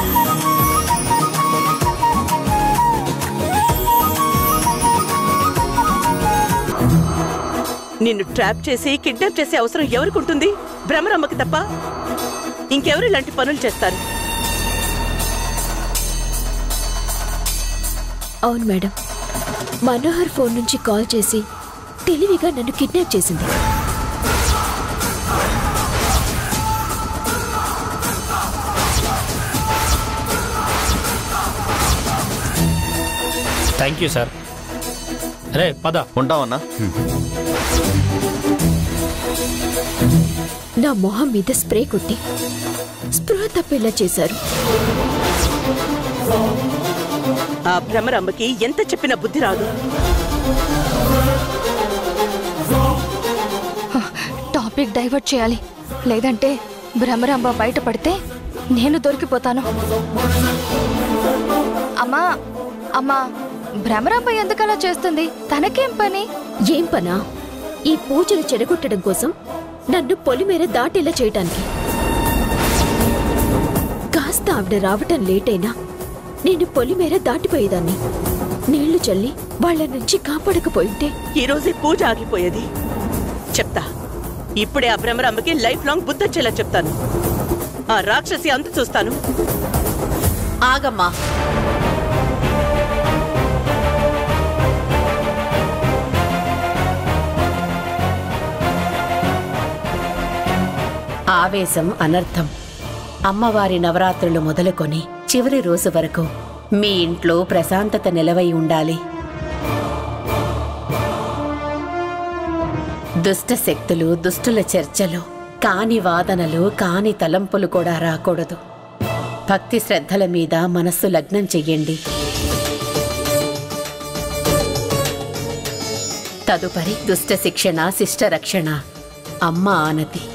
నిన్ను ట్రాప్ చేసి కిడ్నాప్ చేసే అవసరం ఎవరికి ఉంటుంది భ్రమరమ్మకి తప్ప ఇంకెవరు ఇలాంటి పనులు చేస్తారు అవును మేడం మనోహర్ ఫోన్ నుంచి కాల్ చేసి తెలివిగా నన్ను కిడ్నాప్ చేసింది థ్యాంక్ యూ సార్ రే పద ఉంటామన్నా నా మొహం మీద స్ప్రే కొట్టి స్పృహ తప్పేలా చేశారు ఆ భ్రమరమ్మకి ఎంత చెప్పినా బుద్ధి రాదు టాపిక్ డైవర్ట్ చేయాలి లేదంటే భ్రమరాంబ బయటపడితే నేను దొరికిపోతాను అమ్మా అమ్మా భ్రమరాంబ ఎందుకలా చేస్తుంది తనకేం పని ఏం పనా ఈ పూజలు చెడగొట్టడం కోసం నన్ను పొలిమేర దాటేలా చేయటానికి కాస్త ఆవిడ రావటం లేట్ అయినా నేను పొలిమేర దాటిపోయేదాన్ని నీళ్లు చల్లి వాళ్ళ నుంచి కాపాడకపోయింటే ఈ రోజే పూజ ఆగిపోయేది చెప్తా ఇప్పుడే ఆ భ్రమరమ్మకి లైఫ్ లాంగ్ బుద్ధొచ్చేలా చెప్తాను ఆ రాక్షసి అంతు చూస్తాను ఆగమ్మా ఆవేశం అనర్థం అమ్మవారి నవరాత్రులు మొదలుకొని చివరి రోజు వరకు మీ ఇంట్లో ప్రశాంతత నిలవై ఉండాలి దుష్ట శక్తులు దుష్టుల చర్చలు కాని వాదనలు కాని తలంపులు కూడా రాకూడదు భక్తి శ్రద్ధల మీద మనస్సు లగ్నం చెయ్యండి తదుపరి దుష్ట శిక్షణ శిష్ట రక్షణ అమ్మ ఆనతి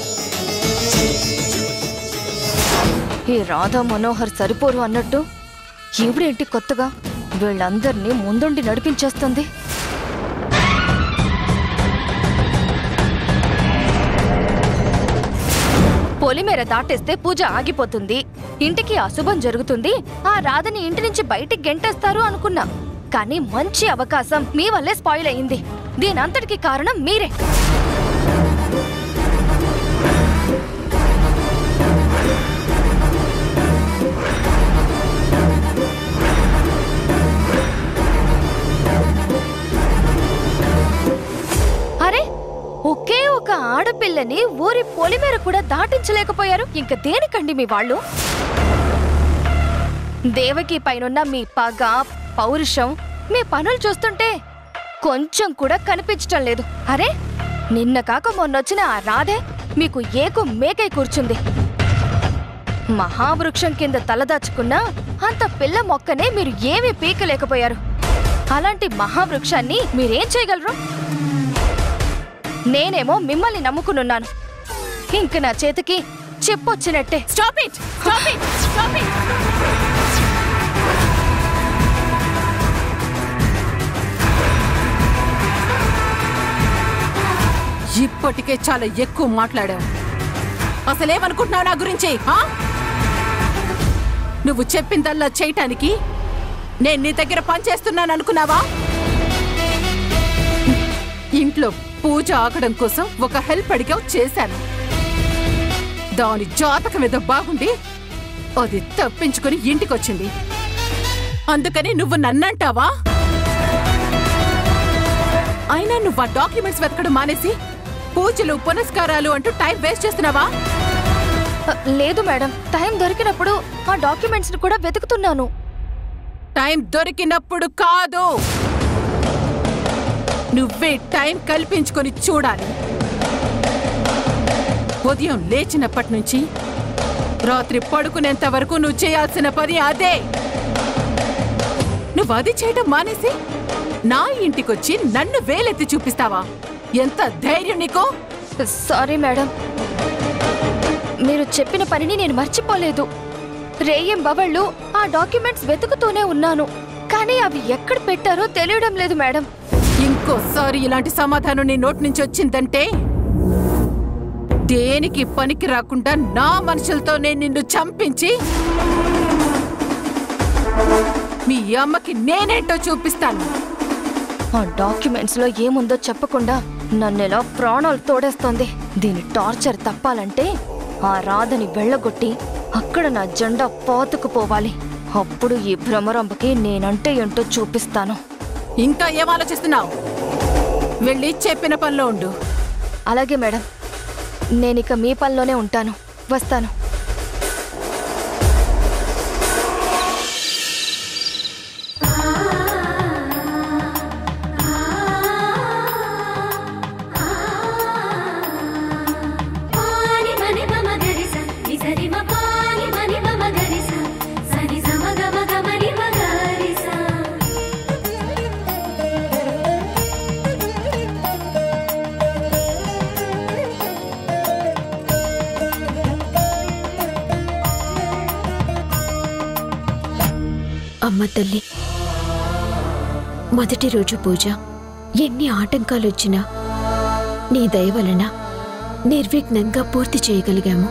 ఈ రాధా మనోహర్ సరిపోరు అన్నట్టు ఈవిడేంటి కొత్తగా వీళ్ళందరినీ ముందుండి నడిపించేస్తుంది పొలిమేర దాటేస్తే పూజ ఆగిపోతుంది ఇంటికి అశుభం జరుగుతుంది ఆ రాధని ఇంటి నుంచి బయటికి గెంటేస్తారు అనుకున్నా కానీ మంచి అవకాశం మీ వల్లే స్పాయిల్ అయింది దీనంతటికి కారణం మీరే అరే ఒకే ఒక ఆడపిల్లని ఊరి పొలిమేర కూడా దాటించలేకపోయారు ఇంక దేనికండి మీ వాళ్ళు దేవకి పైనున్న మీ పగ పౌరుషం మీ పనులు చూస్తుంటే కొంచెం కూడా కనిపించటం లేదు అరే నిన్న కాక మొన్నొచ్చిన ఆ రాధే మీకు ఏకు మేకై కూర్చుంది మహావృక్షం కింద తలదాచుకున్న అంత పిల్ల మొక్కనే మీరు ఏమీ పీకలేకపోయారు అలాంటి మహావృక్షాన్ని మీరేం చేయగలరు నేనేమో మిమ్మల్ని నమ్ముకునున్నాను ఇంక నా చేతికి చెప్పొచ్చినట్టే stop it stop it stop it ఇప్పటికే చాలా ఎక్కువ మాట్లాడావు అసలేమనుకుంటున్నావు నా గురించి ఆ? నువ్వు చెప్పిందల్లా చేయటానికి నేను నీ దగ్గర పనిచేస్తున్నాను అనుకున్నావా ఇంట్లో పూజ ఆగడం కోసం ఒక హెల్ప్ అడిగావు చేశాను దాని జాతకం ఏదో బాగుండి అది తప్పించుకొని ఇంటికొచ్చింది అందుకని నువ్వు నన్నంటావా అయినా నువ్వు ఆ డాక్యుమెంట్స్ వెతకడం మానేసి పూజలు పునస్కారాలు అంటూ టైం వేస్ట్ చేస్తున్నావా అ, లేదు మేడం టైం దొరికినప్పుడు ఆ డాక్యుమెంట్స్ కూడా వెతుకుతున్నాను టైం దొరికినప్పుడు కాదు నువ్వే టైం కల్పించుకొని చూడాలి ఉదయం లేచినప్పటి నుంచి రాత్రి పడుకునేంత వరకు నువ్వు చేయాల్సిన పని అదే నువ్వు అది చేయడం మానేసి నా ఇంటికొచ్చి నన్ను వేలెత్తి చూపిస్తావా ఎంత ధైర్యం నీకో సారీ మేడం మీరు చెప్పిన పనిని నేను మర్చిపోలేదు రేయం బవళ్ళు ఆ డాక్యుమెంట్స్ వెతుకుతూనే ఉన్నాను కానీ అవి ఎక్కడ పెట్టారో తెలియడం లేదు మేడం ఇంకోసారి ఇలాంటి సమాధానం నీ నోటి నుంచి వచ్చిందంటే దేనికి పనికి రాకుండా నా మనుషులతో నేను నిన్ను చంపించి మీ అమ్మకి నేనేంటో చూపిస్తాను ఆ డాక్యుమెంట్స్ లో ఏముందో చెప్పకుండా నన్నెలా ప్రాణాలు తోడేస్తోంది దీని టార్చర్ తప్పాలంటే ఆ రాధని వెళ్ళగొట్టి అక్కడ నా జెండా పాతుకుపోవాలి అప్పుడు ఈ భ్రమరంబకి నేనంటే ఏంటో చూపిస్తాను ఇంకా ఏం ఆలోచిస్తున్నావు వెళ్ళి చెప్పిన పనిలో ఉండు అలాగే మేడం నేనిక మీ పనిలోనే ఉంటాను వస్తాను పాని మని మమ గరిస నిసరి మ పాని మని మమ గరిస సని సమ గమ గమని మ గరిస అమ్మ తల్లి మొదటి రోజు పూజ ఎన్ని ఆటంకాలొచ్చినా నీ దయ వలన నిర్విఘ్నంగా పూర్తి చేయగలిగాము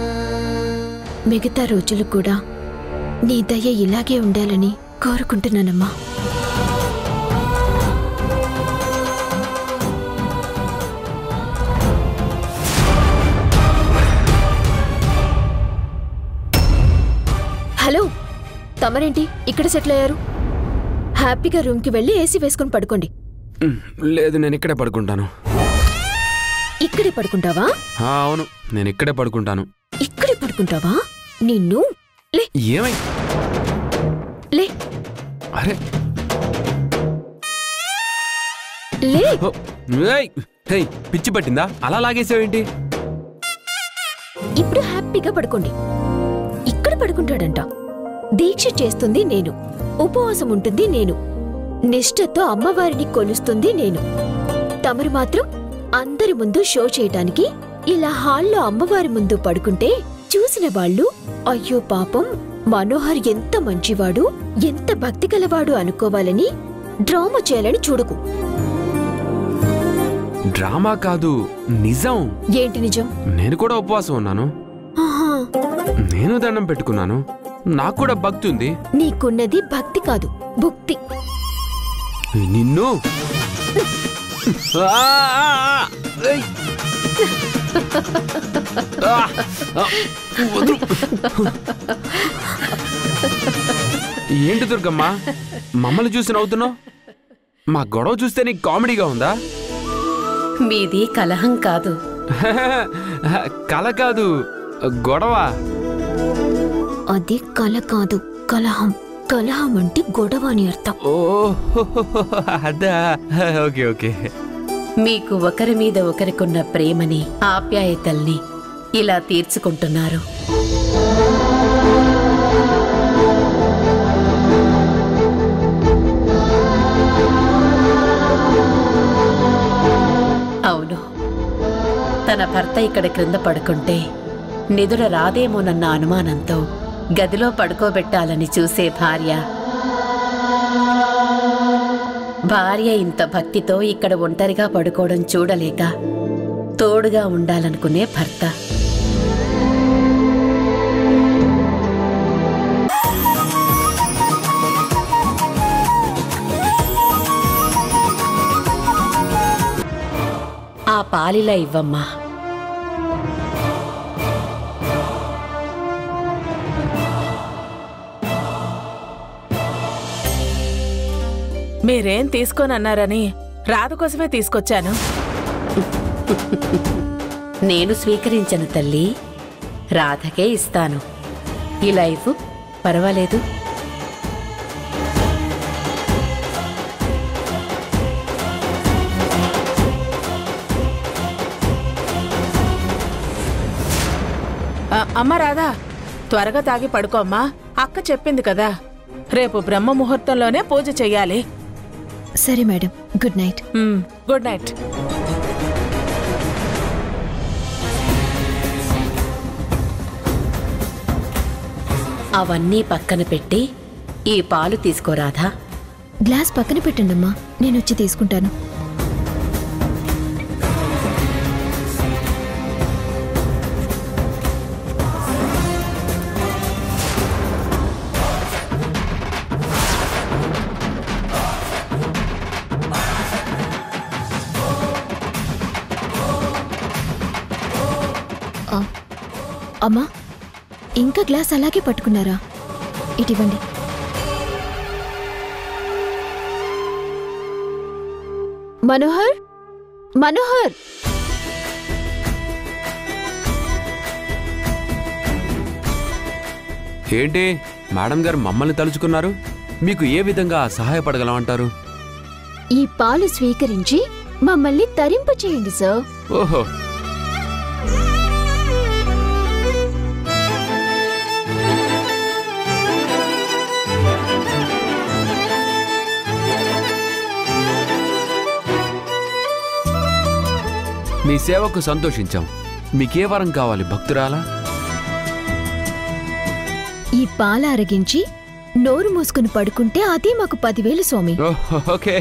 మిగతా రోజులు కూడా నీ దయ ఇలాగే ఉండాలని కోరుకుంటున్నానమ్మా హలో తమరేంటి ఇక్కడ సెటిల్ అయ్యారు హ్యాపీగా రూమ్కి వెళ్ళి ఏసీ వేసుకొని పడుకోండి ఉమ్, లేదు నేను ఇక్కడే పడుకుంటాను ఇక్కడే పడుకుంటావా ఆ, అవును నేను ఇక్కడే పడుకుంటాను ఇక్కడే పడుకుంటావా నిన్ను లే ఏమై లే అరే లే ఓ, ఏయ్, హేయ్, పిచ్చి పట్టిందా అలా లాగేసావేంటి ఇప్పుడు హ్యాపీగా పడుకోండి ఇక్కడ పడుకుంటాడంట దీక్ష చేస్తుంది నేను ఉపవాసం ఉంటుంది నేను నిష్ఠతో అమ్మవారిని కొలుస్తుంది నేను తమరు మాత్రం అందరి ముందు షో చేయటానికి ఇలా హాల్లో అమ్మవారి ముందు పడుకుంటే చూసిన వాళ్ళు అయ్యో పాపం మనోహర్ ఎంత మంచివాడు ఎంత భక్తి గలవాడు అనుకోవాలని డ్రామా చేయాలని చూడకు డ్రామా కాదు నిజం ఏంటి నిజం నేను కూడా ఉపవాసం ఉన్నాను ఆహా నేను దండం పెట్టుకున్నాను నాకు కూడా భక్తి ఉంది నీకున్నది భక్తి కాదు భుక్తి నిన్ను ఆ, ఆ, ఆ, ఏయ్. ఆ, ఆ, వదులు. ఏంటి దుర్గమ్మ మమ్మల్ని చూసి నవ్వుతున్నావు మా గొడవ చూస్తే నీకు కామెడీగా ఉందా మీది కలహం కాదు కల కాదు గొడవ అది కల కాదు కలహం కలహం అంటే గొడవ అని అర్థం ఓ అదా ఓకే ఓకే మీకు ఒకరి మీద ఒకరికున్న ప్రేమని ఆప్యాయతల్ని ఇలా తీర్చుకుంటున్నారు అవును తన భర్త ఇక్కడ క్రింద పడుకుంటే నిదుర రాదేమోనన్న అనుమానంతో గదిలో పడుకోబెట్టాలని చూసే భార్య భార్య ఇంత భక్తితో ఇక్కడ ఒంటరిగా పడుకోవడం చూడలేక తోడుగా ఉండాలనుకునే భర్త ఆ పాలిలా ఇవ్వమ్మా మీరేం తీసుకొని అన్నారని రాధ కోసమే తీసుకొచ్చాను నేను స్వీకరించను తల్లి రాధకే ఇస్తాను ఈ లైఫ్ పర్వాలేదు ఆ, అమ్మ రాధా త్వరగా తాగి పడుకోమ్మా అక్క చెప్పింది కదా రేపు బ్రహ్మ ముహూర్తంలోనే పూజ చెయ్యాలి సరే madam good night hmm, good night అవన్నీ పక్కన పెట్టి ఈ పాలు తీసుకోరాధా గ్లాస్ పక్కన పెట్టండమ్మా నేను వచ్చి తీసుకుంటాను అమ్మా ఇంకా గ్లాస్ అలాగే పట్టుకున్నారా ఇటివ్వండి మనోహర్ మనోహర్ ఏంటి మేడం గారు మమ్మల్ని తలుచుకున్నారు మీకు ఏ విధంగా సహాయపడగలమంటారు ఈ పాలు స్వీకరించి మమ్మల్ని తరింపు చేయండి సార్ ఓహో మీ సేవకు సంతోషించాం మీకే వరం కావాలి భక్తురాలా ఈ పాల అరగించి నోరు మూసుకుని పడుకుంటే అది మాకు పదివేలు స్వామి ఓహ్, ఓకే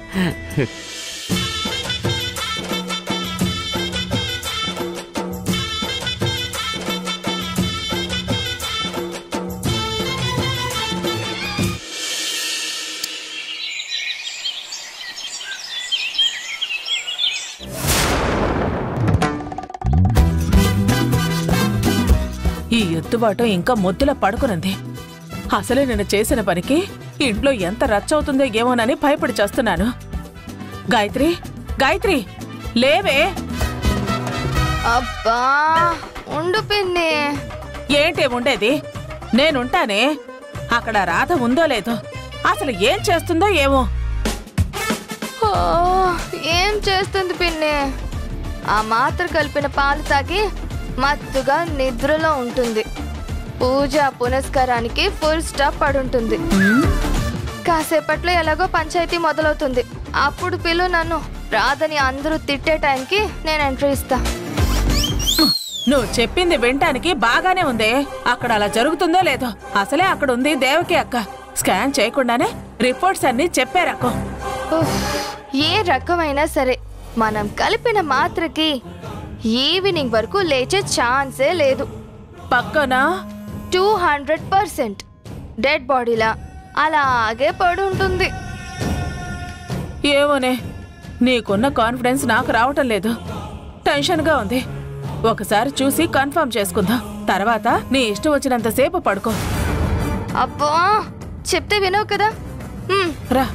ఈ ఎత్తుబాటు ఇంకా మొద్దులా పడుకునుంది అసలే నేను చేసిన పనికి ఇంట్లో ఎంత రచ్చవుతుందో ఏమోనని భయపడి చేస్తున్నాను గాయత్రి గాయత్రి లేవే అబ్బా ఉండు పిన్ని ఏంటి ఉండేది నేనుంటానే అక్కడ రాధ ఉందో లేదో అసలు ఏం చేస్తుందో ఏమో ఓ, ఏం చేస్తుంది పిన్ని ఆ మాత్ర కలిపిన పాలు తాగి మత్తుగా నిద్రలో ఉంటుంది పూజ పునస్కారానికి ఫుల్ స్టాప్ పడుంటుంది కాసేపట్లో ఎలాగో పంచాయతీ మొదలవుతుంది అప్పుడు పిలు నన్ను రాదని అందరూ తిట్టే టైంకి నేను ఎంట్రీ ఇస్తా నువ్వు చెప్పింది వినటానికి బాగానే ఉంది అక్కడ అలా జరుగుతుందో లేదో అసలే అక్కడ ఉంది దేవకి అక్క స్కాన్ చేయకుండానే రిపోర్ట్స్ అన్ని చెప్పారక్క ఉఫ్, ఏ రకమైనా సరే మనం కలిపిన మాత్రకి ఈవినింగ్ వరకు లేచే ఛాన్సే లేదు పక్కన టూ హండ్రెడ్ పర్సెంట్ డెడ్ బాడీలా అలాగే పడి ఉంటుంది ఏమోనే నీకున్న కాన్ఫిడెన్స్ నాకు రావటం లేదు టెన్షన్గా ఉంది ఒకసారి చూసి కన్ఫర్మ్ చేసుకుందాం తర్వాత నీ ఇష్టం వచ్చినంతసేపు పడుకో అబ్బా చెప్తే వినవు కదా హ్మ్, రా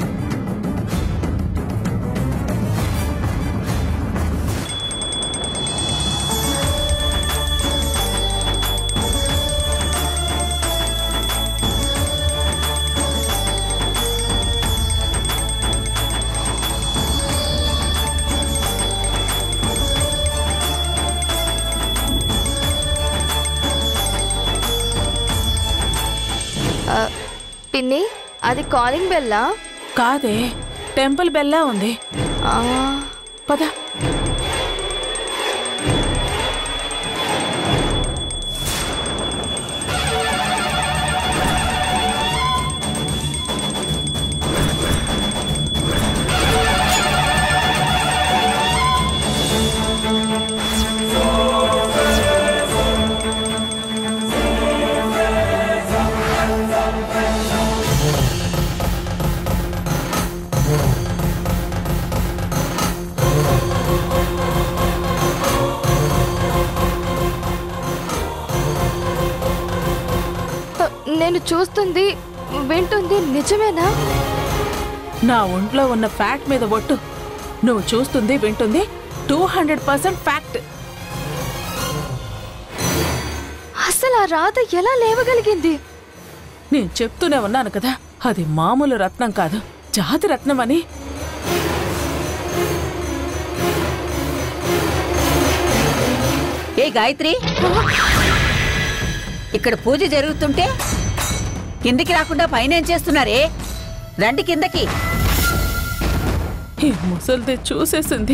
ఆ, పిన్ని అది కాలింగ్ బెల్లా కాదే టెంపుల్ బెల్లా ఉంది ఆ, పద ఆ, నేను చూస్తుంది వింటుంది నిజమేనా నా ఒంట్లో ఉన్న ఫ్యాట్ మీద ఒట్టు నువ్వు చూస్తుంది వింటుంది టూ హండ్రెడ్ పర్సెంట్ ఫ్యాక్ట్ అసలు ఆ రాధ ఎలా లేవగలిగింది నేను చెప్తూనే ఉన్నాను కదా అది మామూలు రత్నం కాదు జాతి రత్నం అని ఏ గాయత్రి ఇక్కడ పూజ జరుగుతుంటే కిందికి రాకుండా పైన ఏం చేస్తున్నారే రండి కిందకి ఈ ముసలిది చూసేసింది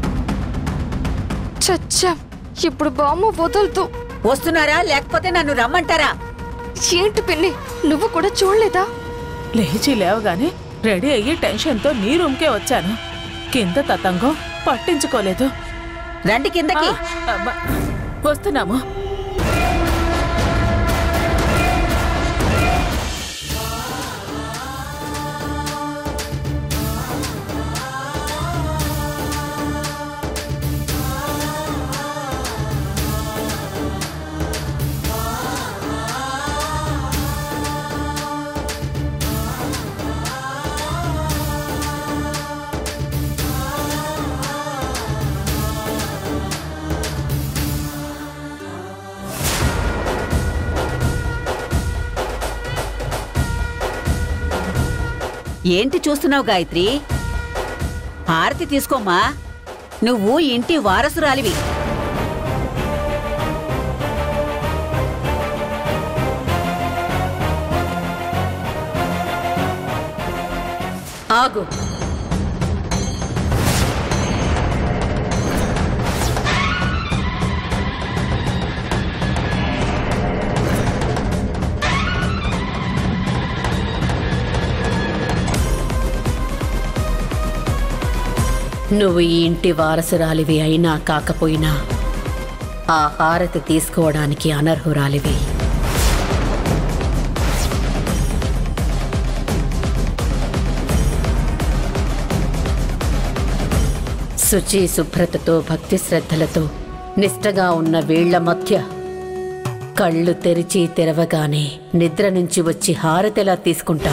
చచ్చా ఇప్పుడు బామ్మ వదలదు వస్తున్నారా లేకపోతే నన్ను రమ్మంటారా ఏంటి పిన్ని నువ్వు కూడా చూడలేదా లేచి లేవగానే రెడీ అయ్యి టెన్షన్తో నీ రూమ్కే వచ్చాను కింద తతంగం పట్టించుకోలేదు రండి కిందకి ఆ, అబ్బా, వస్తున్నాము ఏంటి చూస్తున్నావు గాయత్రి హారతి తీసుకోమ్మా నువ్వు ఇంటి వారసురాలివి ఆగు నువ్వు ఈ ఇంటి వారసురాలివి అయినా కాకపోయినా ఆ హారతి తీసుకోవడానికి అనర్హురాలివి శుచి శుభ్రతతో భక్తి శ్రద్ధలతో నిష్టగా ఉన్న వీళ్ల మధ్య కళ్ళు తెరిచి తెరవగానే నిద్ర నుంచి వచ్చి హారతిలా తీసుకుంటాం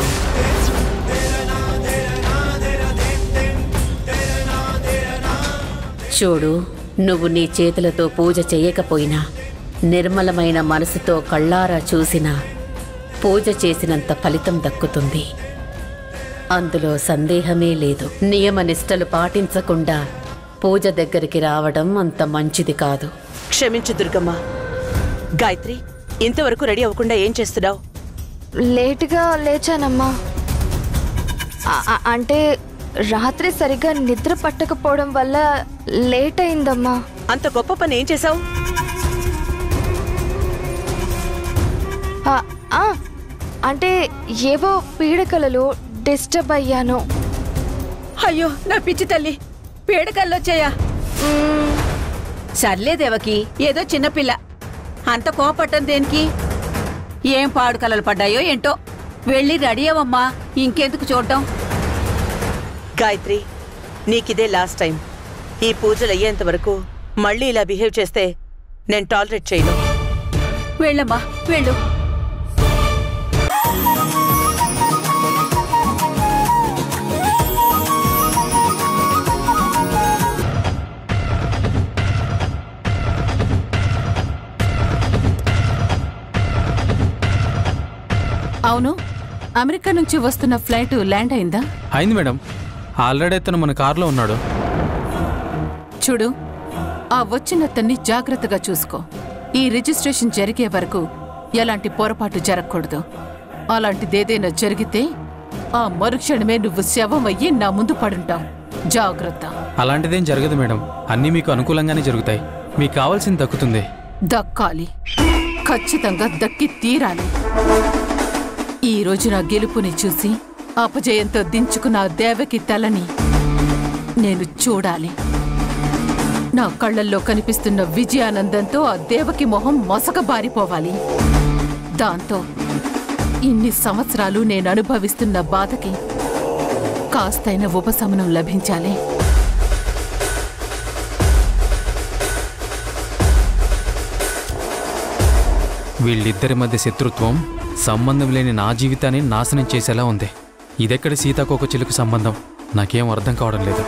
చూడు నువ్వు నీ చేతులతో పూజ చేయకపోయినా నిర్మలమైన మనసుతో కళ్ళారా చూసినా పూజ చేసినంత ఫలితం దక్కుతుంది అందులో సందేహమే లేదు నియమ నిష్టలు పాటించకుండా పూజ దగ్గరికి రావడం అంత మంచిది కాదు క్షమించు దుర్గమ్మ గాయత్రి ఇంతవరకు రెడీ అవ్వకుండా ఏం చేస్తున్నావు లేటుగా లేచానమ్మా ఆ- ఆ- అంటే రాత్రి సరిగ్గా నిద్ర పట్టకపోవడం వల్ల లేట్ అయిందమ్మా అంత గొప్ప పని ఏం చేశావు ఆ, ఆ, అంటే ఏవో పీడకలలో డిస్టర్బ్ అయ్యాను అయ్యో నా పిచ్చి తల్లి పీడకల్లొచ్చాయా మ్మ్, సర్లే దేవకి ఏదో చిన్నపిల్ల అంత కోపట్టం దేనికి ఏం పాడు కలలు పడ్డాయో ఏంటో వెళ్ళి రెడీ అవ్వమ్మా ఇంకెందుకు చూడటం గాయత్రి నీకిదే లాస్ట్ టైం ఈ పూజలు అయ్యేంత వరకు మళ్ళీ ఇలా బిహేవ్ చేస్తే నేను టాలరేట్ చేయను వెళ్ళమ్మా వెళ్ళు అవును అమెరికా నుంచి వస్తున్న ఫ్లైట్ ల్యాండ్ అయిందా అయింది మేడం ఆల్రెడీ అతను మన కారులో ఉన్నాడు చూడు ఆ వచ్చినతన్ని జాగ్రత్తగా చూసుకో ఈ రిజిస్ట్రేషన్ జరిగే వరకు ఎలాంటి పొరపాటు జరగకూడదు అలాంటిదేదైనా జరిగితే ఆ మరుక్షణమే నువ్వు శవం అయ్యి నా ముందు పడుంటావు జాగ్రత్త అలాంటిదేం జరగదు మేడం అన్నీ మీకు అనుకూలంగానే జరుగుతాయి మీకు కావాల్సింది దక్కుతుంది దక్కాలి ఖచ్చితంగా దక్కి తీరాలి ఈ రోజు నా గెలుపుని చూసి అపజయంతో దించుకున్న ఆ దేవకి తలని నేను చూడాలి నా కళ్ళల్లో కనిపిస్తున్న విజయానందంతో ఆ దేవకి మొహం మొసకబారిపోవాలి దాంతో ఇన్ని సంవత్సరాలు నేను అనుభవిస్తున్న బాధకి కాస్తైన ఉపశమనం లభించాలి వీళ్ళిద్దరి మధ్య శత్రుత్వం సంబంధం లేని నా జీవితాన్ని నాశనం చేసేలా ఉంది ఇదెక్కడి సీతాకోక చిలుకు సంబంధం నాకేం అర్థం కావడం లేదు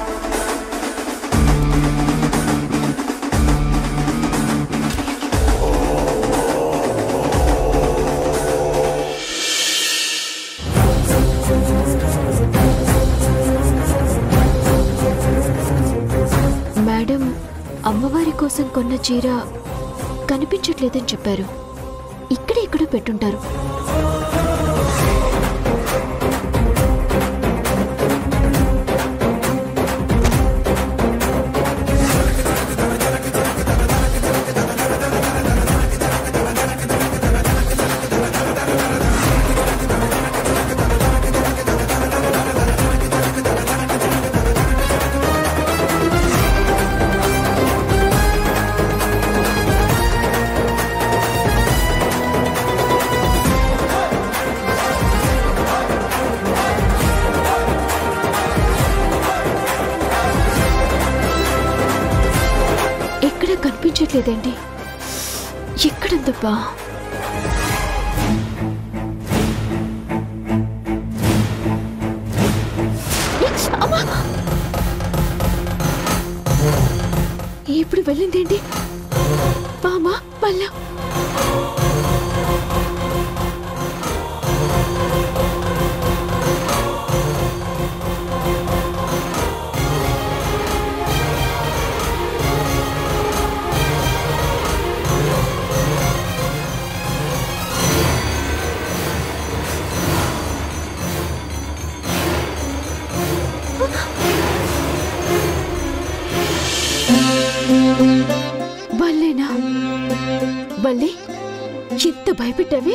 మేడం అమ్మవారి కోసం కొన్న చీర కనిపించట్లేదని చెప్పారు ఇక్కడ ఎక్కడో పెట్టుంటారు ఎక్కడ కనిపించట్లేదండి ఎక్కడుందబ్బా అమ్మా! ఇప్పుడు వెళ్ళిందేంటి బామా పల్లం భయపెట్టావే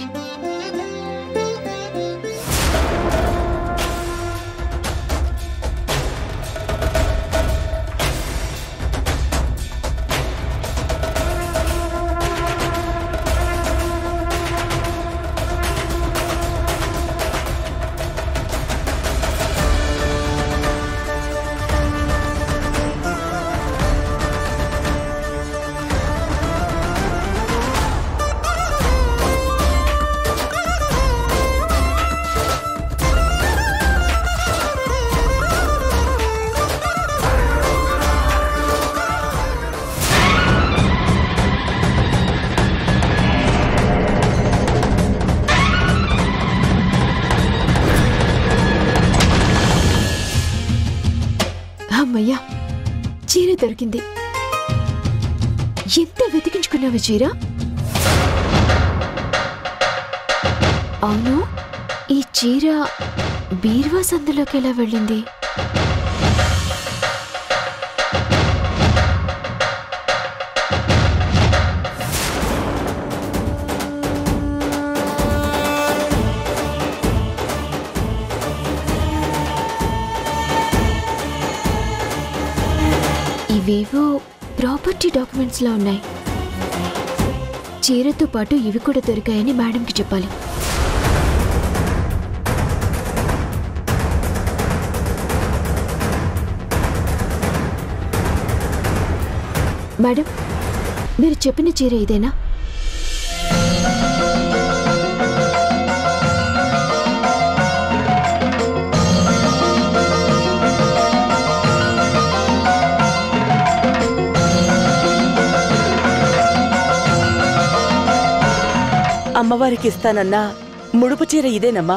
అమ్మయ్యా చీర దొరికింది ఎంత వెతికించుకున్నావు చీర అవును ఈ చీర బీర్వా సందులోకి ఎలా వెళ్ళింది ఇవేవో ప్రాపర్టీ డాక్యుమెంట్స్ లా ఉన్నాయి చీరతో పాటు ఇవి కూడా దొరికాయని మేడంకి చెప్పాలి మేడం మీరు చెప్పిన చీర ఇదేనా అమ్మవారికి ఇస్తానన్నా ముడుపు చీర ఇదేనమ్మా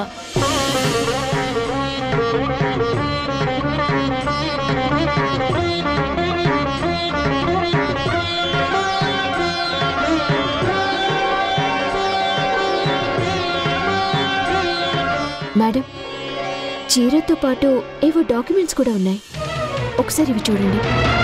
మేడం చీరతో పాటు ఏవో డాక్యుమెంట్స్ కూడా ఉన్నాయి ఒకసారి ఇవి చూడండి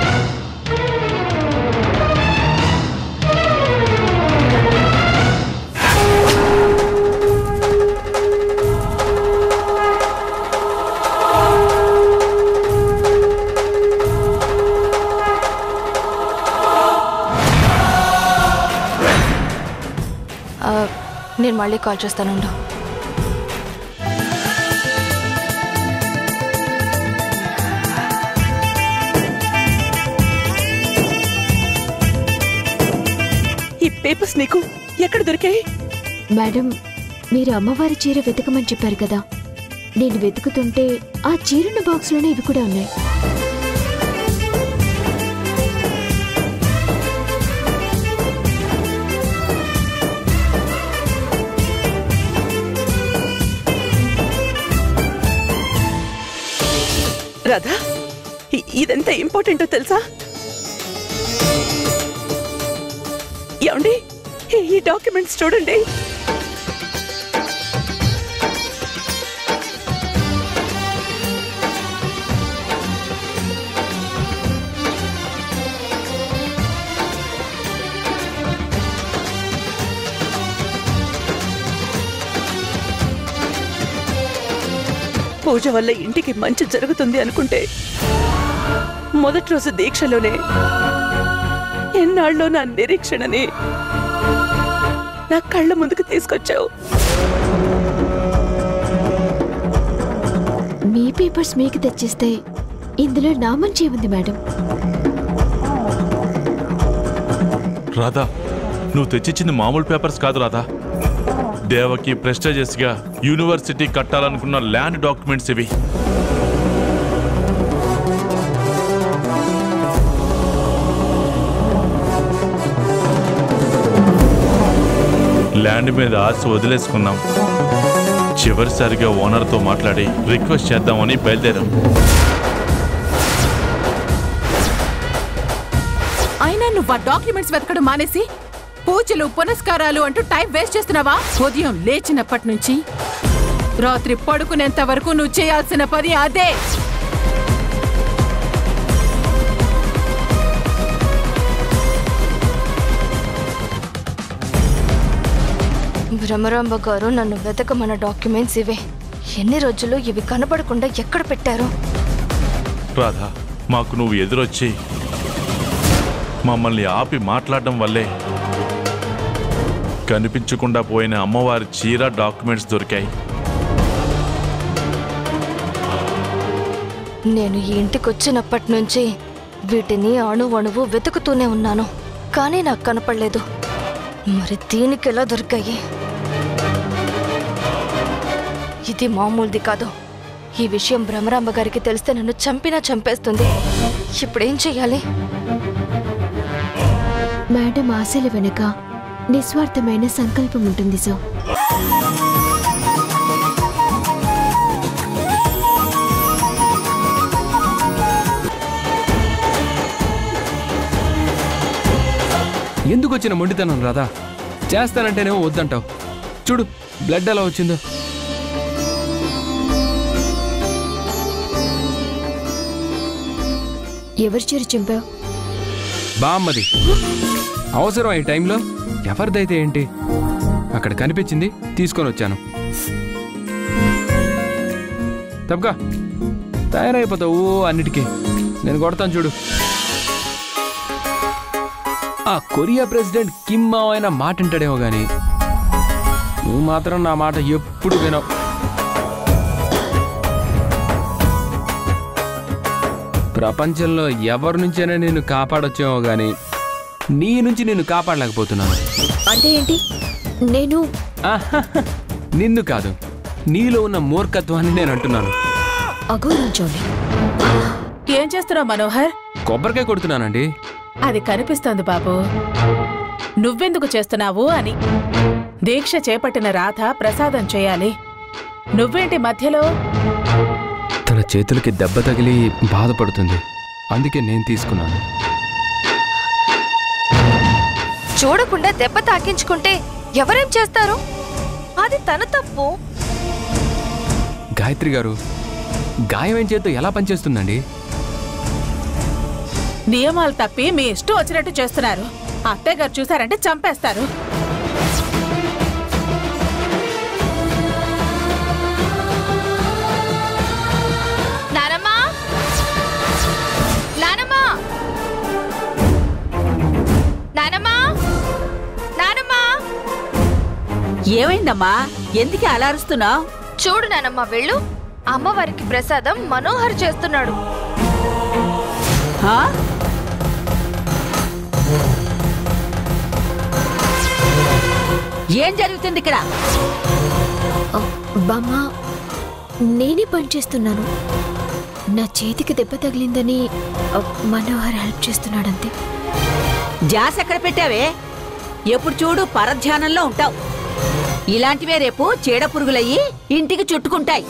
ఆ, నేను మళ్ళీ కాల్ చేస్తానుండు ఈ పేపర్స్ నీకు ఎక్కడ దొరికాయి మేడం మీరు అమ్మవారి చీర వెతకమని చెప్పారు కదా నేను వెతుకుతుంటే ఆ చీరన్న బాక్స్లోనే ఇవి కూడా ఉన్నాయి రాధా ఇ- ఇదెంత ఇంపార్టెంటో తెలుసా ఏమండి ఈ- ఈ డాక్యుమెంట్స్ చూడండి పూజ వల్ల ఇంటికి మంచి జరుగుతుంది అనుకుంటే మొదటి రోజు దీక్షలోనే ఎన్నాళ్ళలో నా నిరీక్షణని నా కళ్ళ ముందుకు తీసుకొచ్చావు మీ పేపర్స్ మీకు తెచ్చిస్తే ఇందులో నా మంచి ఉంది మేడం రాధా నువ్వు తెచ్చిచ్చింది మామూలు పేపర్స్ కాదు రాధా దేవకి ప్రెస్టేజియస్గా యూనివర్సిటీ కట్టాలనుకున్న ల్యాండ్ డాక్యుమెంట్స్ ఇవి ల్యాండ్ మీద ఆశ వదిలేసుకున్నాం చివరిసారిగా ఓనర్తో మాట్లాడి రిక్వెస్ట్ చేద్దామని బయలుదేరాం అయినా నువ్వు ఆ డాక్యుమెంట్స్ వెతకడం మానేసి పూజలు పునస్కారాలు అంటూ టైం వేస్ట్ చేస్తున్నావా ఉదయం లేచినప్పటి నుంచి రాత్రి పడుకునేంత వరకు నువ్వు చేయాల్సిన పని అదే భ్రమరాంబ గారు నన్ను వెతకమన్న డాక్యుమెంట్స్ ఇవే ఎన్ని రోజులు ఇవి కనపడకుండా ఎక్కడ పెట్టారు రాధా మాకు నువ్వు ఎదురొచ్చి మమ్మల్ని ఆపి మాట్లాడడం వల్లే కనిపించకుండా పోయిన అమ్మవారి చీర డాక్యుమెంట్స్ దొరికాయి నేను ఈ ఇంటికి వచ్చినప్పటి నుంచి వీటిని అణు అణువు వెతుకుతూనే ఉన్నాను కానీ నాకు కనపడలేదు మరి దీనికి ఎలా దొరికాయి ఇది మామూలుది కాదు ఈ విషయం భ్రమరాంబ గారికి తెలిస్తే నన్ను చంపినా చంపేస్తుంది ఇప్పుడేం చెయ్యాలి మేడం ఆశల వెనుక నిస్వార్థమైన సంకల్పం ఉంటుంది సో ఎందుకు వచ్చిన మొండితనం రాదా చేస్తానంటేనేమో వద్దంటావు చూడు బ్లడ్ ఎలా వచ్చిందో ఎవరి చీర చింపావు బామ్మది అవసరం ఈ టైంలో ఎవరిదైతే ఏంటి అక్కడ కనిపించింది తీసుకొని వచ్చాను తప్పగా తయారైపోతావు అన్నిటికీ నేను కొడతాను చూడు ఆ కొరియా ప్రెసిడెంట్ కిమ్ మావ్ అయినా మాట వింటాడేమో గాని నువ్వు మాత్రం నా మాట ఎప్పుడు వినవు ప్రపంచంలో ఎవరి నుంచైనా నేను కాపాడొచ్చేమో గాని నీ నుంచి నేను కాపాడలేకపోతున్నాను అంటే ఏంటి నేను ఆహా, నిన్ను కాదు నీలో ఉన్న మూర్ఖత్వాన్ని నేను అంటున్నాను అగౌరవించండి ఏం చేస్తున్నావు మనోహర్ కొబ్బరికాయ కొడుతున్నానండి అది కనిపిస్తోంది బాబు నువ్వెందుకు చేస్తున్నావు అని దీక్ష చేపట్టిన రాధ ప్రసాదం చేయాలి నువ్వేంటి మధ్యలో తన చేతులకి దెబ్బ తగిలి బాధపడుతుంది అందుకే నేను తీసుకున్నాను చూడకుండా దెబ్బ తాకించుకుంటే ఎవరేం చేస్తారు అది తన తప్పు గాయత్రి గారు గాయమైన చేత్తో ఎలా పనిచేస్తుందండి నియమాలు తప్పి మీ ఇష్టం వచ్చినట్టు చేస్తున్నారు అత్తయ్య గారు చూసారంటే చంపేస్తారు నానమ్మా నానమ్మా నానమ్మా నానమ్మా ఏమైందమ్మా ఎందుకు అలా అరుస్తున్నావు చూడు నానమ్మ వెళ్ళు అమ్మవారికి ప్రసాదం మనోహర్ చేస్తున్నాడు ఏం జరుగుతుంది ఇక్కడ బామ్మ నేనే పనిచేస్తున్నాను నా చేతికి దెబ్బ తగిలిందని ఆ, మనోహర్ హెల్ప్ చేస్తున్నాడంతే జాస్ ఎక్కడ పెట్టావే ఎప్పుడు చూడు పరధ్యానంలో ఉంటావు ఇలాంటివే రేపు చీడ పురుగులయ్యి ఇంటికి చుట్టుకుంటాయి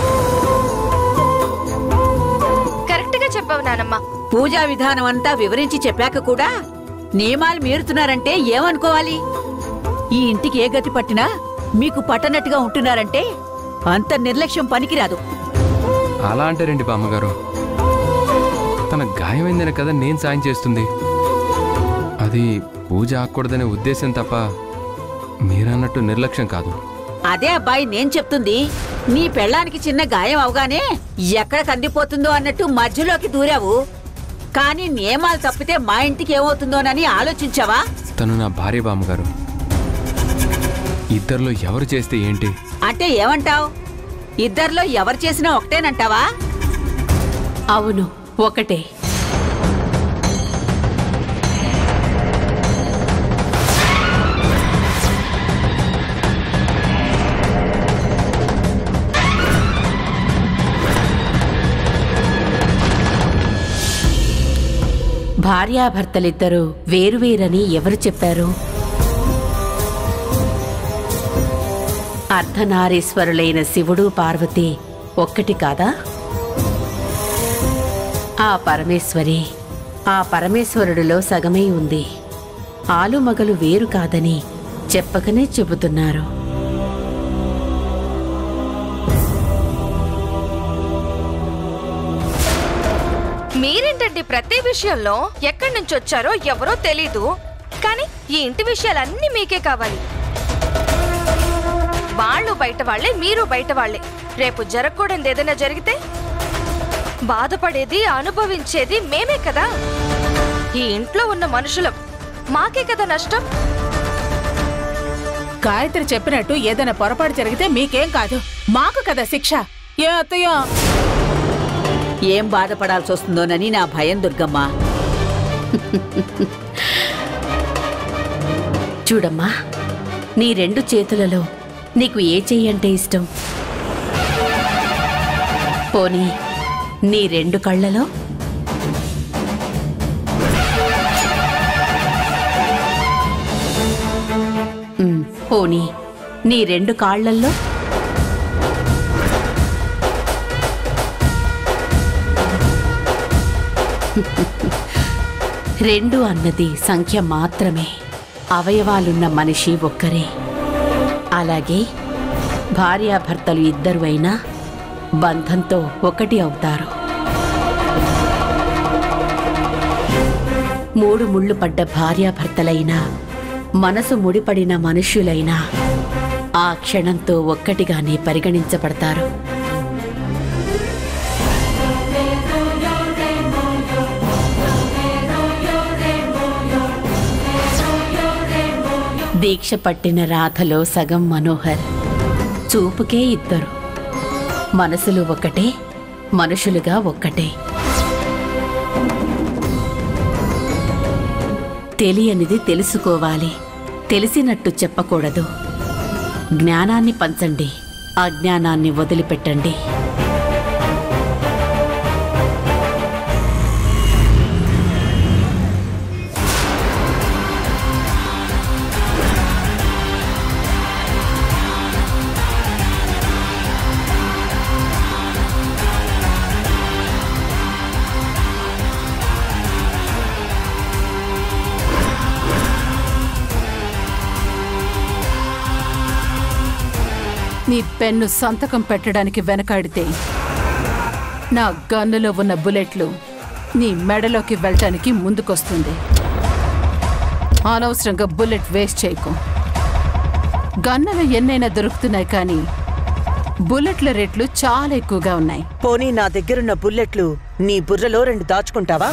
కరెక్ట్ గా చెప్పావు నానమ్మ పూజా విధానం అంతా వివరించి చెప్పాక కూడా నియమాలు మీరుతున్నారంటే ఏమనుకోవాలి ఈ ఇంటికి ఏ గతి పట్టినా మీకు పట్టనట్టుగా ఉంటున్నారంటే అంత నిర్లక్ష్యం పనికిరాదు అలా అంటారండి బామ్మగారు తన గాయమైందనే కదా నేను సాయం చేస్తుంది అది పూజ ఆకూడదనే ఉద్దేశం తప్ప మీరన్నట్టు నిర్లక్ష్యం కాదు అదే అబ్బాయి నేను చెప్తుంది నీ పెళ్ళానికి చిన్న గాయం అవగానే ఎక్కడ కందిపోతుందో అన్నట్టు మధ్యలోకి దూరావు కానీ నియమాలు తప్పితే మా ఇంటికి ఏమవుతుందోనని ఆలోచించావా తను నా భార్య బామ్మగారు ఇద్దరిలో ఎవరు చేస్తే ఏంటి అంటే ఏమంటావ్ ఇద్దర్లో ఎవరు చేసినా ఒకటేనంటావా అవును ఒకటే భార్యాభర్తలిద్దరూ వేరువేరని ఎవరు చెప్పారు అర్ధనారీశ్వరులైన శివుడు పార్వతి ఒక్కటి కాదా ఆ పరమేశ్వరి ఆ పరమేశ్వరుడిలో సగమై ఉంది ఆలుమగలు వేరు కాదని చెప్పకనే చెబుతున్నారు మీరేంటండి ప్రతి విషయంలో ఎక్కడి నుంచి వచ్చారో ఎవరో తెలీదు కానీ ఈ ఇంటి విషయాలన్నీ మీకే కావాలి వాళ్ళు బయట వాళ్ళే మీరు బయట వాళ్ళే రేపు జరగకూడదు ఏదైనా జరిగితే బాధపడేది అనుభవించేది మేమే కదా ఈ ఇంట్లో ఉన్న మనుషులం మాకే కదా నష్టం గాయత్రి చెప్పినట్టు ఏదైనా పొరపాటు జరిగితే మీకేం కాదు మాకు కదా శిక్ష ఏ అత్తయ్య ఏం బాధపడాల్సి వస్తుందోనని నా భయం దుర్గమ్మ చూడమ్మా నీ రెండు చేతులలో నీకు ఏ చెయ్యి అంటే ఇష్టం పోనీ నీ రెండు కళ్ళలో ఉమ్, పోనీ నీ రెండు కాళ్ళల్లో రెండు అన్నది సంఖ్య మాత్రమే అవయవాలున్న మనిషి ఒక్కరే అలాగే భార్యాభర్తలు ఇద్దరు అయినా బంధంతో ఒకటి అవుతారు మూడు ముళ్ళు పడ్డ భార్యాభర్తలైనా మనసు ముడిపడిన మనుష్యులైనా ఆ క్షణంతో ఒక్కటిగానే పరిగణించబడతారు దీక్ష పట్టిన రాధలో సగం మనోహర్ చూపుకే ఇద్దరు మనసులు ఒకటే మనుషులుగా ఒక్కటే తెలియనిది తెలుసుకోవాలి తెలిసినట్టు చెప్పకూడదు జ్ఞానాన్ని పంచండి అజ్ఞానాన్ని వదిలిపెట్టండి నీ పెన్ను సంతకం పెట్టడానికి వెనకాడితే నా గన్నులో ఉన్న బుల్లెట్లు నీ మెడలోకి వెళ్ళటానికి ముందుకొస్తుంది అనవసరంగా బుల్లెట్ వేస్ట్ చేయకు గన్నులు ఎన్నైనా దొరుకుతున్నాయి కానీ బుల్లెట్ల రేట్లు చాలా ఎక్కువగా ఉన్నాయి పోనీ నా దగ్గరున్న బుల్లెట్లు నీ బుర్రలో రెండు దాచుకుంటావా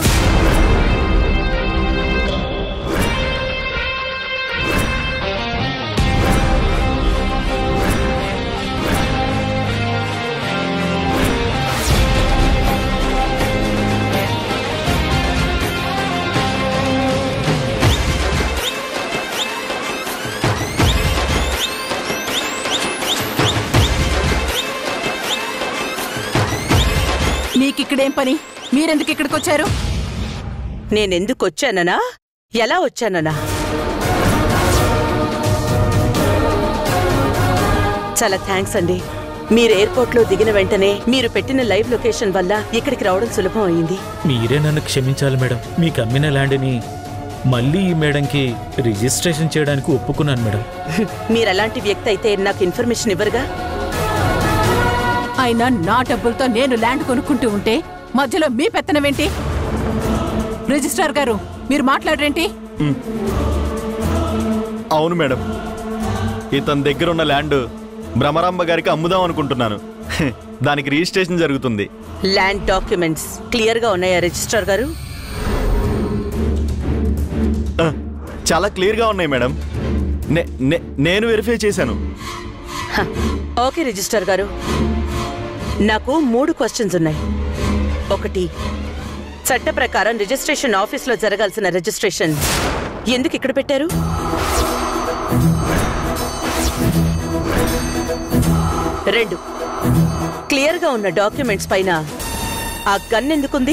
మీకిక్కడేం పని మీరెందుకు ఇక్కడికి వచ్చారు నేనెందుకు వచ్చాననా ఎలా వచ్చాననా చాలా థ్యాంక్స్ అండి మీరు ఎయిర్పోర్ట్లో దిగిన వెంటనే మీరు పెట్టిన లైవ్ లొకేషన్ వల్ల ఇక్కడికి రావడం సులభం అయింది మీరే నన్ను క్షమించాలి మేడం మీకు అమ్మిన ల్యాండ్ని మళ్ళీ ఈ మేడంకి రిజిస్ట్రేషన్ చేయడానికి ఒప్పుకున్నాను మేడం మీరు అలాంటి వ్యక్తి అయితే నాకు ఇన్ఫర్మేషన్ ఇవ్వరుగా అయినా నా డబ్బులతో నేను ల్యాండ్ కొనుక్కుంటూ ఉంటే మధ్యలో మీ పెత్తనమేంటి రిజిస్ట్రార్ గారు మీరు మాట్లాడరేంటి అవును మేడం ఇతని దగ్గర ఉన్న ల్యాండ్ భ్రమరాంబ గారికి అమ్ముదాం అనుకుంటున్నాను హె, దానికి రిజిస్ట్రేషన్ జరుగుతుంది ల్యాండ్ డాక్యుమెంట్స్ క్లియర్ గా ఉన్నాయా రిజిస్ట్రార్ గారు ఆ, చాలా క్లియర్గా ఉన్నాయి మేడం నే- నే- నేను వెరిఫై చేశాను హ, ఓకే రిజిస్టర్ గారు నాకు మూడు క్వశ్చన్స్ ఉన్నాయి ఒకటి చట్ట ప్రకారం రిజిస్ట్రేషన్ ఆఫీస్లో జరగాల్సిన రిజిస్ట్రేషన్ ఎందుకు ఇక్కడ పెట్టారు రెండు క్లియర్గా ఉన్న డాక్యుమెంట్స్ పైన ఆ గన్ ఎందుకుంది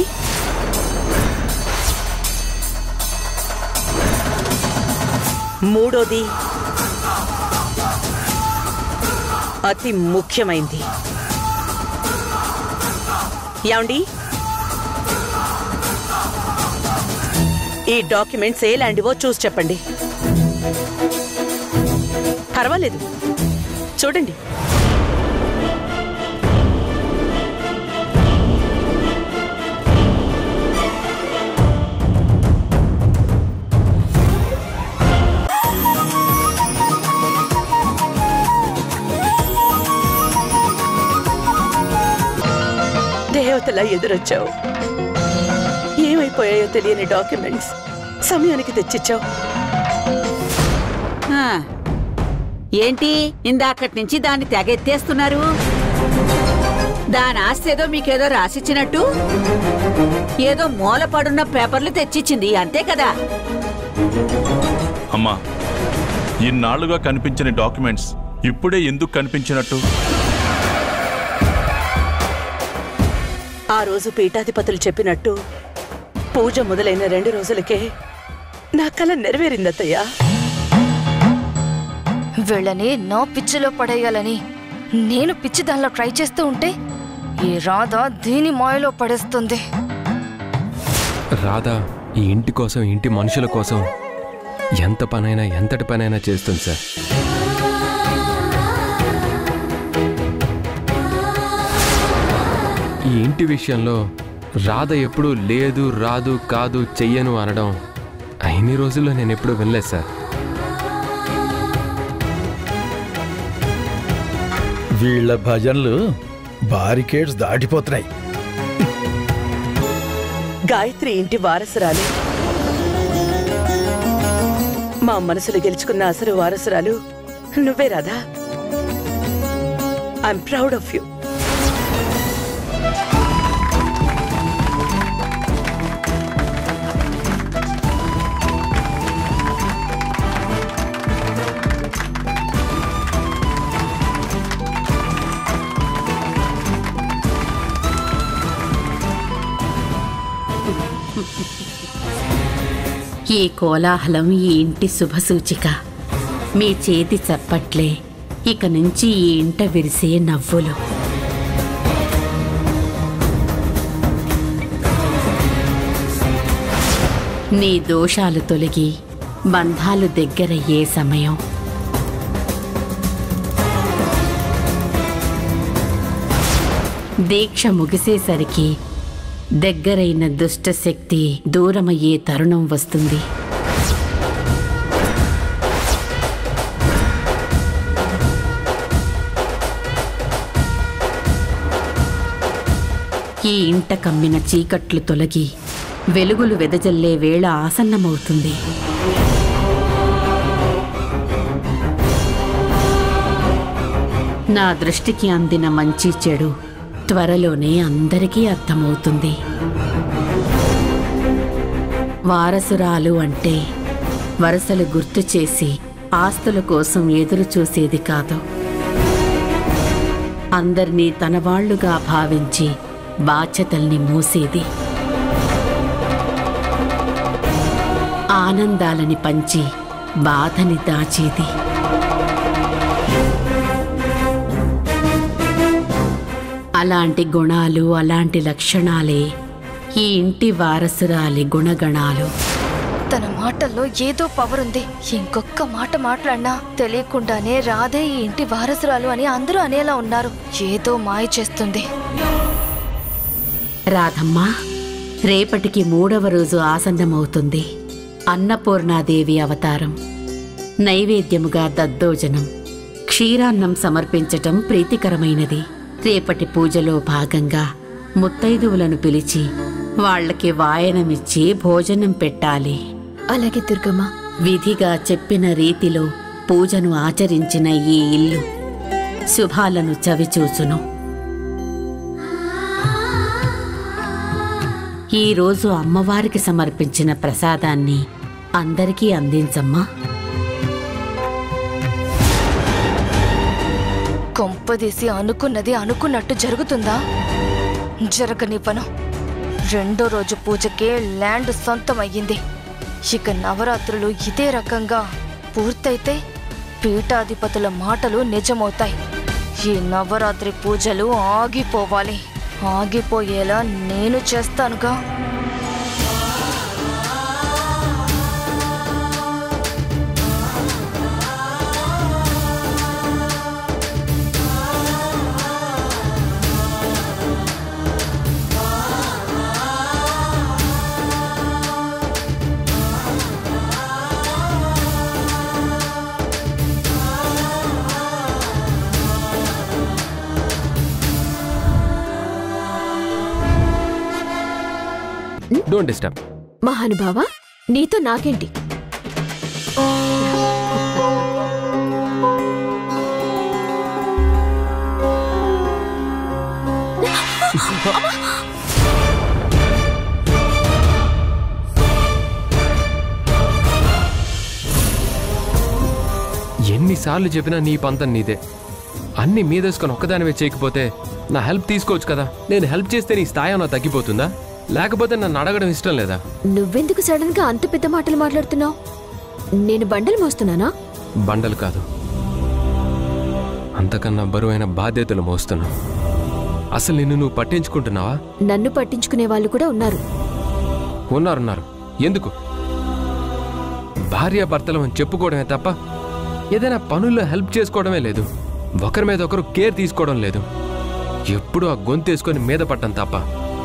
మూడోది అతి ముఖ్యమైంది ఏమండి ఈ డాక్యుమెంట్స్ ఏ ల్యాండ్వో చూసి చెప్పండి పర్వాలేదు చూడండి దేవతలా ఎదురొచ్చావు ఏమైపోయాయో తెలియని డాక్యుమెంట్స్ సమయానికి తెచ్చిచ్చావు ఆ, ఏంటి ఇందాకటి నుంచి దాన్ని తెగెత్తేస్తున్నారు దాని ఆస్తి ఏదో మీకేదో రాసిచ్చినట్టు ఏదో మూల పడున్న పేపర్లు తెచ్చిచ్చింది అంతే కదా అమ్మా ఇన్నాళ్లుగా కనిపించని డాక్యుమెంట్స్ ఇప్పుడే ఎందుకు కనిపించినట్టు ఆ రోజు పీఠాధిపతులు చెప్పినట్టు పూజ మొదలైన రెండు రోజులకే నా కల నెరవేరిందత్తయ్యా వీళ్ళని నా పిచ్చిలో పడేయాలని నేను పిచ్చి దానిలో ట్రై చేస్తూ ఉంటే ఈ రాధ దీని మాయలో పడేస్తుంది రాధా ఈ ఇంటి కోసం ఇంటి మనుషుల కోసం ఎంత పనైనా ఎంతటి పనైనా చేస్తుంది సార్ ఈ ఇంటి విషయంలో రాధ ఎప్పుడు లేదు రాదు కాదు చెయ్యను అనడం అయిన్ని రోజుల్లో నేను ఎప్పుడూ వినలేదు సార్ వీళ్ళ భజనలు బారికేడ్స్ దాటిపోతున్నాయి గాయత్రి ఇంటి వారసురాలు మా మనసులు గెలుచుకున్న అసలు వారసురాలు నువ్వే Radha I'm proud of you ఈ కోలాహలం ఈ ఇంటి శుభసూచిక మీ చేతి చప్పట్లే ఇక నుంచి ఈ ఇంట విరిసే నవ్వులు నీ దోషాలు తొలగి బంధాలు దగ్గరయ్యే సమయం దీక్ష ముగిసేసరికి దగ్గరైన దుష్ట శక్తి దూరమయ్యే తరుణం వస్తుంది ఈ ఇంట కమ్మిన చీకట్లు తొలగి వెలుగులు వెదజల్లే వేళ ఆసన్నమవుతుంది నా దృష్టికి అందిన మంచి చెడు త్వరలోనే అందరికీ అర్థమవుతుంది వారసురాలు అంటే వరసలు గుర్తు చేసి ఆస్తుల కోసం ఎదురు చూసేది కాదు అందరినీ తన వాళ్ళుగా భావించి బాధ్యతల్ని మూసేది ఆనందాలని పంచి బాధని దాచేది అలాంటి గుణాలు అలాంటి లక్షణాలే ఈ ఇంటి వారసురాలి గుణగణాలు తన మాటల్లో ఏదో పవర్ ఉంది ఇంకొక్క మాట మాట్లాడినా తెలియకుండానే రాధే ఈ ఇంటి వారసురాలు అని అందరూ అనేలా ఉన్నారు ఏదో మాయ చేస్తుంది రాధమ్మా రేపటికి మూడవ రోజు ఆసన్నమవుతుంది అన్నపూర్ణాదేవి అవతారం నైవేద్యముగా దద్దోజనం క్షీరాన్నం సమర్పించటం ప్రీతికరమైనది రేపటి పూజలో భాగంగా ముత్తైదువులను పిలిచి వాళ్ళకి వాయనమిచ్చి భోజనం పెట్టాలి అలాగే దుర్గమ్మ విధిగా చెప్పిన రీతిలో పూజను ఆచరించిన ఈ ఇల్లు శుభాలను చవిచూచును ఈరోజు అమ్మవారికి సమర్పించిన ప్రసాదాన్ని అందరికీ అందించమ్మా కొంపదీసి అనుకున్నది అనుకున్నట్టు జరుగుతుందా జరగనివ్వను రెండో రోజు పూజకే ల్యాండ్ సొంతమయ్యింది ఇక నవరాత్రులు ఇదే రకంగా పూర్తయితే పీఠాధిపతుల మాటలు నిజమవుతాయి ఈ నవరాత్రి పూజలు ఆగిపోవాలి ఆగిపోయేలా నేను చేస్తానుగా డోంట్ డిస్టర్బ్ మహానుభావ నీతో నాకేంటి ఎన్నిసార్లు చెప్పినా నీ పంతం నీదే అన్ని మీదేసుకొని ఒక్కదానివే చేయకపోతే నా హెల్ప్ తీసుకోవచ్చు కదా నేను హెల్ప్ చేస్తే నీ స్థాయి ఏమైనా తగ్గిపోతుందా లేకపోతే నన్ను అడగడం ఇష్టం లేదా నువ్వెందుకు సడన్ గా అంత పెద్ద మాటలు మాట్లాడుతున్నావు నేను బండలు మోస్తున్నానా బండలు కాదు అంతకన్నా బరువైన బాధ్యతలు మోస్తున్నా అసలు నిన్ను నువ్వు పట్టించుకుంటున్నావా నన్ను పట్టించుకునే వాళ్ళు కూడా ఉన్నారు ఉన్నారున్నారు ఎందుకు భార్య భర్తలు అని చెప్పుకోవడమే తప్ప ఏదైనా పనుల్లో హెల్ప్ చేసుకోవడమే లేదు ఒకరి మీద ఒకరు కేర్ తీసుకోవడం లేదు ఎప్పుడూ ఆ గొంతేసుకొని మీద పట్టం తప్ప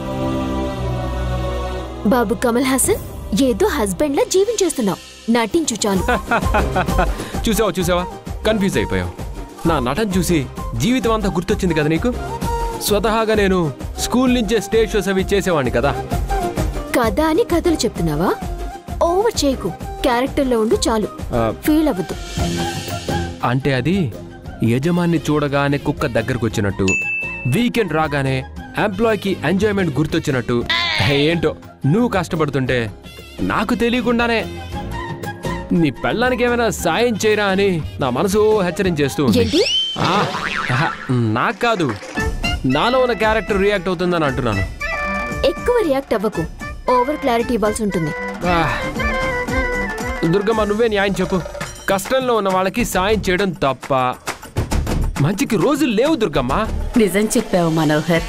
బాబు కమల్ హాసన్ ఏదో హస్బెండ్ లా జీవించేస్తున్నావు నటించు చాలు చూసావా చూసావా కన్ఫ్యూజ్ అయిపోయావు నా నటన చూసి జీవితం అంతా గుర్తొచ్చింది కదా నీకు స్వతహాగా నేను స్కూల్ నుంచే స్టేజ్ షోస్ అవి చేసేవాడిని కదా కథ అని కథలు చెప్తున్నావా ఓవర్ చేయకు క్యారెక్టర్లో ఉండు చాలు ఆ, ఫీల్ అవ్వద్దు అంటే అది యజమాన్ని చూడగానే కుక్క దగ్గరకు వచ్చినట్టు వీకెండ్ రాగానే ఎంప్లాయ్కి ఎంజాయ్మెంట్ గుర్తొచ్చినట్టు హే, ఏంటో నువ్వు కష్టపడుతుంటే నాకు తెలియకుండానే నీ పెళ్ళానికి ఏమైనా సాయం చేయరా అని నా మనసు హెచ్చరించేస్తూ ఉంది ఏంటి ఆ, ఆహా, నాకు కాదు నాలో ఉన్న క్యారెక్టర్ రియాక్ట్ అవుతుందని అంటున్నాను ఎక్కువ రియాక్ట్ అవ్వకు ఓవర్ క్లారిటీ ఇవ్వాల్సి ఉంటుంది ఆ, దుర్గమ్మ నువ్వే న్యాయం చెప్పు కష్టంలో ఉన్న వాళ్ళకి సాయం చేయడం తప్ప మంచికి రోజులు లేవు దుర్గమ్మ నిజం చెప్పావు మనోహర్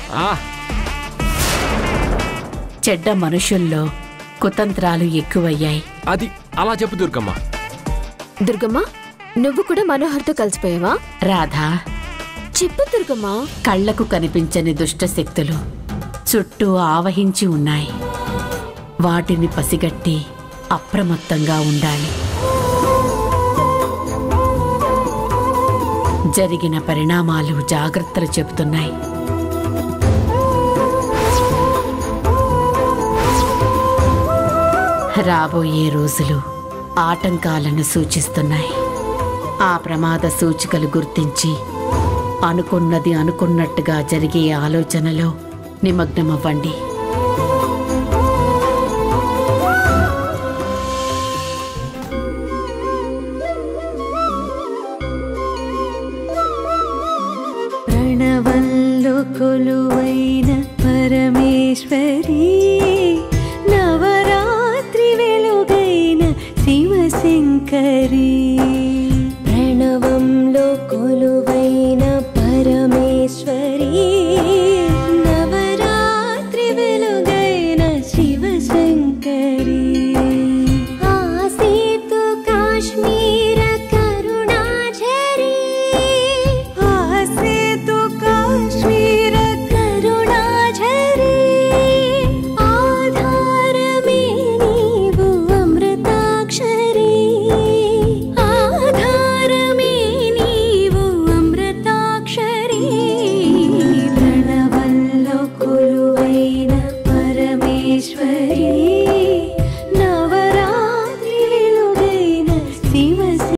చెడ్డ మనుషుల్లో కుతంత్రాలు ఎక్కువయ్యాయి అది అలా చెప్పు దుర్గమ్మ దుర్గమ్మ నువ్వు కూడా మనోహర్తో కలిసిపోయావా రాధా చెప్పు దుర్గమ్మ కళ్లకు కనిపించని దుష్ట శక్తులు చుట్టూ ఆవహించి ఉన్నాయి వాటిని పసిగట్టి అప్రమత్తంగా ఉండాలి జరిగిన పరిణామాలు జాగ్రత్తలు చెబుతున్నాయి రాబోయే రోజులు ఆటంకాలను సూచిస్తున్నాయి ఆ ప్రమాద సూచికలు గుర్తించి అనుకున్నది అనుకున్నట్టుగా జరిగే ఆలోచనలో నిమగ్నమవ్వండి ప్రణవంలో కొలువైన పరమేశ్వరీ